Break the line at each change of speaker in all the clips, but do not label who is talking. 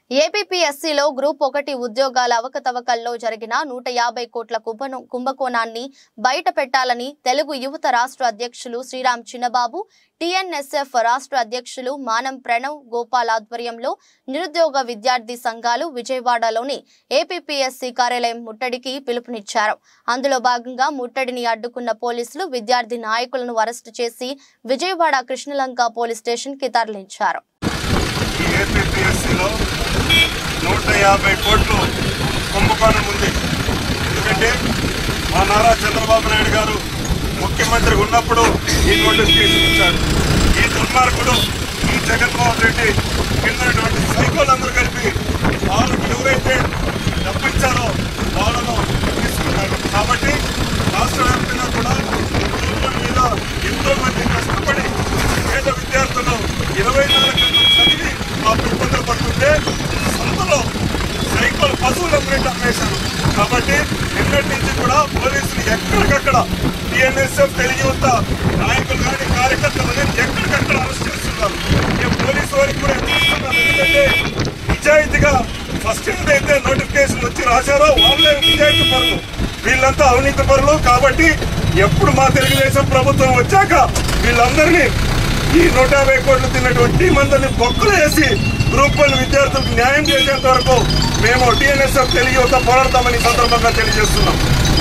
ఏపీపీఎస్సీలో group ఒకటి ఉద్యోగాల అవకతవకల్లో జరిగిన నూట యాభై కోట్ల కుంభను కుంభకోణాన్ని బయట పెట్టాలని తెలుగు యువత రాష్ట్ర అధ్యక్షులు శ్రీరామ్ చిన్నబాబు టీఎన్ఎస్ఎఫ్ రాష్ట్ర అధ్యక్షులు మానం ప్రణవ్ గోపాల్ ఆధ్వర్యంలో నిరుద్యోగ విద్యార్థి సంఘాలు విజయవాడలోని ఏపీపీఎస్సీ కార్యాలయం ముట్టడికి పిలుపునిచ్చారు అందులో భాగంగా ముట్టడిని అడ్డుకున్న పోలీసులు విద్యార్థి నాయకులను అరెస్టు చేసి విజయవాడ కృష్ణలంక పోలీస్ స్టేషన్ కి తరలించారు
ఈ ఏపీపీఎస్సీలో నూట యాభై కోట్లు కుంభకోణం ఉంది ఎందుకంటే మా నారా చంద్రబాబు నాయుడు గారు ముఖ్యమంత్రి ఉన్నప్పుడు ఈ నోటిఫికేషన్ ఇచ్చాడు ఈ దుర్మార్గుడు ఈ జగన్మోహన్ రెడ్డి కిందటువంటి సైకోలందరూ కలిపి వాళ్ళకి ఎవరైతే డబ్బిచ్చారో వాళ్ళను తీసుకున్నారు కాబట్టి రాష్ట్ర వ్యాప్తంగా కూడా ఉద్యోగుల మీద ఎంతో మంది కష్టపడి పేద విద్యార్థులు ఇరవై నాలుగు గంటలు చదివి ఆ ఇబ్బందులు పడుతుంటే సంతలో సైకిల్ పశువులు అమ్మినట్టు అమ్మేశారు కాబట్టి నిన్నటి నుంచి కూడా పోలీసులు ఎక్కడికక్కడ టిఎన్ఎస్ఎఫ్ తెలుగు యువత నాయకులు కానీ కార్యకర్తలు కానీ ఎక్కడికక్కడ అరెస్ట్ చేస్తున్నారు ఈ పోలీసు వారికి కూడా హెచ్చరిస్తున్నాను ఎందుకంటే నిజాయితీగా ఫస్ట్ ఏదైతే నోటిఫికేషన్ వచ్చి రాశారో వాళ్ళే నిజాయితీ పరులు వీళ్ళంతా అవినీతి పరులు కాబట్టి ఎప్పుడు మా తెలుగుదేశం ప్రభుత్వం వచ్చాక వీళ్ళందరినీ ఈ నూట యాభై కోట్లు తిన్నటువంటి మందిని బొక్కలు వేసి గ్రూప్ వన్ విద్యార్థులకు న్యాయం చేసేంత వరకు మేము టీఎన్ఎస్ఎఫ్ తెలుగు యువత పోరాడతామని ఈ సందర్భంగా తెలియజేస్తున్నాం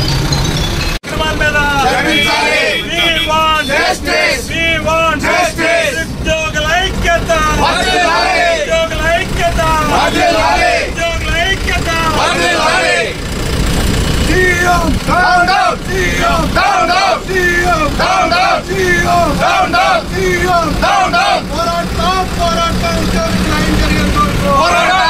క్షమించాలి.
We want
Justice.
We want
Justice.
ఉద్యోగుల ఐక్యత
వర్ధిల్లాలి.
ఉద్యోగుల ఐక్యత
వర్ధిల్లాలి.
ఉద్యోగుల ఐక్యత
వర్ధిల్లాలి.
CM
Down, down. Down, down.
CM
Down, down.
CM
Down, down.
CM
Down, down.
పోరాటం పోరాటం ఉద్యోగులకు న్యాయం జరిగేంత వరకు
పోరాటం